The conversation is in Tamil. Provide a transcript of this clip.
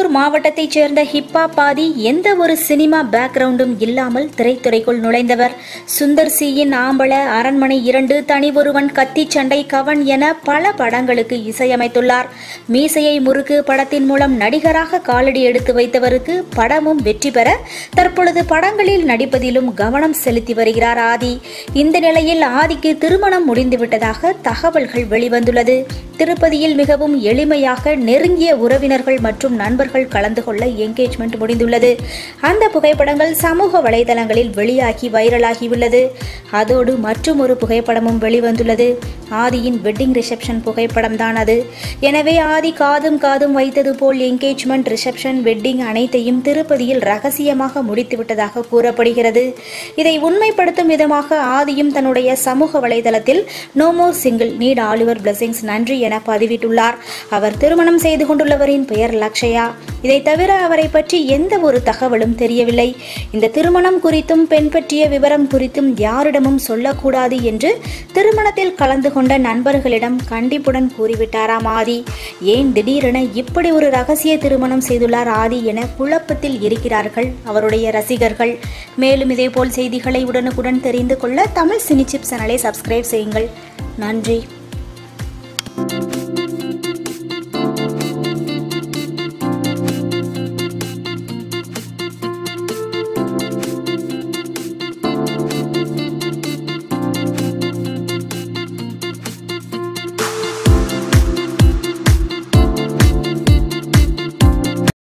மாவட்டத்தைச் சேர்ந்த ஹிப்பா பாதி எந்த ஒரு சினிமா பேக்ரவுண்டும் இல்லாமல் திரைத்துறைக்குள் நுழைந்தவர் சுந்தர் சியின் ஆம்பள அரண்மனை இரண்டு தனி ஒருவன் கத்தி சண்டை கவன் என பல படங்களுக்கு இசையமைத்துள்ளார் மீசையை முறுக்கு படத்தின் மூலம் நடிகராக காலடி எடுத்து வைத்தவருக்கு படமும் வெற்றி பெற தற்பொழுது படங்களில் நடிப்பதிலும் கவனம் செலுத்தி வருகிறார் ஆதி இந்த நிலையில் ஆதிக்கு திருமணம் முடிந்துவிட்டதாக தகவல்கள் வெளிவந்துள்ளது திருப்பதியில் மிகவும் எளிமையாக நெருங்கிய உறவினர்கள் மற்றும் நண்பர்கள் கலந்து கொள்ள என்கேஜ்மெண்ட் முடிந்துள்ளது அந்த புகைப்படங்கள் சமூக வலைதளங்களில் வெளியாகி வைரலாகியுள்ளது அதோடு மற்றும் ஒரு புகைப்படமும் வெளிவந்துள்ளது ஆதியின் வெட்டிங் ரிசப்ஷன் புகைப்படம் தான் அது எனவே ஆதி காதும் காதும் வைத்தது போல் என்கேஜ்மெண்ட் ரிசப்ஷன் வெட்டிங் அனைத்தையும் திருப்பதியில் ரகசியமாக முடித்துவிட்டதாக கூறப்படுகிறது இதை உண்மைப்படுத்தும் விதமாக ஆதியும் தன்னுடைய சமூக வலைதளத்தில் no more single need all your blessings நன்றி என பதிவிட்டுள்ளார் அவர் திருமணம் செய்து கொண்டுள்ளவரின் பெயர் லக்ஷயா இதை தவிர அவரை பற்றி எந்த ஒரு தகவலும் தெரியவில்லை இந்த திருமணம் குறித்தும் பெண் பற்றிய விவரம் குறித்தும் யாரிடமும் சொல்லக்கூடாது என்று திருமணத்தில் கலந்து கொண்ட நண்பர்களிடம் கண்டிப்புடன் கூறிவிட்டாராம் ஆதி ஏன் திடீரென இப்படி ஒரு ரகசிய திருமணம் செய்துள்ளார் ஆதி என குழப்பத்தில் இருக்கிறார்கள் அவருடைய ரசிகர்கள் மேலும் இதேபோல் செய்திகளை உடனுக்குடன் தெரிந்து கொள்ள தமிழ் சினிச்சிப் சேனலை சப்ஸ்கிரைப் செய்யுங்கள் நன்றி